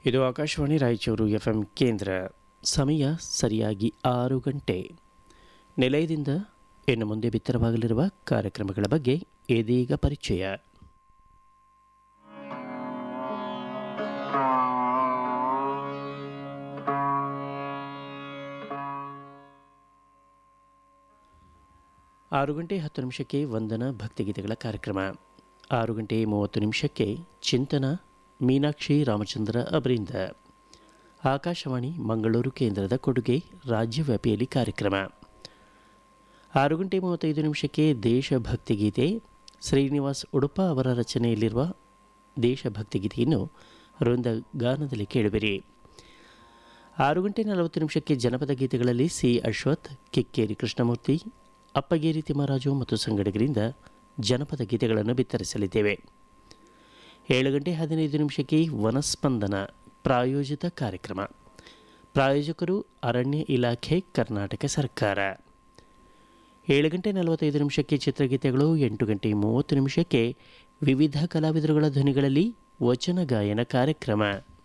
ಇದು Akashvani Raichur F M ಕೇಂದ್ರ ಸಮಯ ಸರಿಯಾಗಿ ಆರು ಗಂಟೆ ನಿಲಯದಿಂದ ಇನ್ನು ಮುಂದೆ ಬಿತ್ತರವಾಗಲಿರುವ ಕಾರ್ಯಕ್ರಮಗಳ ಬಗ್ಗೆ ಇದೀಗ ಪರಿಚಯ ಆರು ಗಂಟೆ ಹತ್ತು ನಿಮಿಷಕ್ಕೆ ವಂದನ ಭಕ್ತಿಗೀತೆಗಳ ಕಾರ್ಯಕ್ರಮ ಆರು ಗಂಟೆ ಮೂವತ್ತು ನಿಮಿಷಕ್ಕೆ ಚಿಂತನ ಮೀನಾಕ್ಷಿ ರಾಮಚಂದ್ರ ಅವರಿಂದ ಆಕಾಶವಾಣಿ ಮಂಗಳೂರು ಕೇಂದ್ರದ ಕೊಡುಗೆ ರಾಜ್ಯವ್ಯಾಪಿಯಲ್ಲಿ ಕಾರ್ಯಕ್ರಮ ಆರು ಗಂಟೆ ಮೂವತ್ತೈದು ನಿಮಿಷಕ್ಕೆ ದೇಶಭಕ್ತಿ ಗೀತೆ ಶ್ರೀನಿವಾಸ್ ಉಡುಪ ಅವರ ರಚನೆಯಲ್ಲಿರುವ ದೇಶಭಕ್ತಿ ಗೀತೆಯನ್ನು ವೃಂದ ಗಾನದಲ್ಲಿ ಕೇಳುವಿರಿ ಆರು ಗಂಟೆ ನಲವತ್ತು ನಿಮಿಷಕ್ಕೆ ಜನಪದ ಗೀತೆಗಳಲ್ಲಿ ಸಿ ಅಶ್ವಥ್ ಕಿಕ್ಕೇರಿ ಕೃಷ್ಣಮೂರ್ತಿ ಅಪ್ಪಗೇರಿ ತಿಮ್ಮರಾಜು ಮತ್ತು ಸಂಗಡಿಗರಿಂದ ಜನಪದ ಗೀತೆಗಳನ್ನು ಬಿತ್ತರಿಸಲಿದ್ದೇವೆ ಏಳು ಗಂಟೆ ಹದಿನೈದು ನಿಮಿಷಕ್ಕೆ ವನಸ್ಪಂದನ ಪ್ರಾಯೋಜಿತ ಕಾರ್ಯಕ್ರಮ ಪ್ರಾಯೋಜಕರು ಅರಣ್ಯ ಇಲಾಖೆ ಕರ್ನಾಟಕ ಸರ್ಕಾರ ಏಳು ಗಂಟೆ ನಲವತ್ತೈದು ನಿಮಿಷಕ್ಕೆ ಚಿತ್ರಗೀತೆಗಳು ಎಂಟು ಗಂಟೆ ಮೂವತ್ತು ನಿಮಿಷಕ್ಕೆ ವಿವಿಧ ಕಲಾವಿದರುಗಳ ಧ್ವನಿಗಳಲ್ಲಿ ವಚನ ಗಾಯನ ಕಾರ್ಯಕ್ರಮ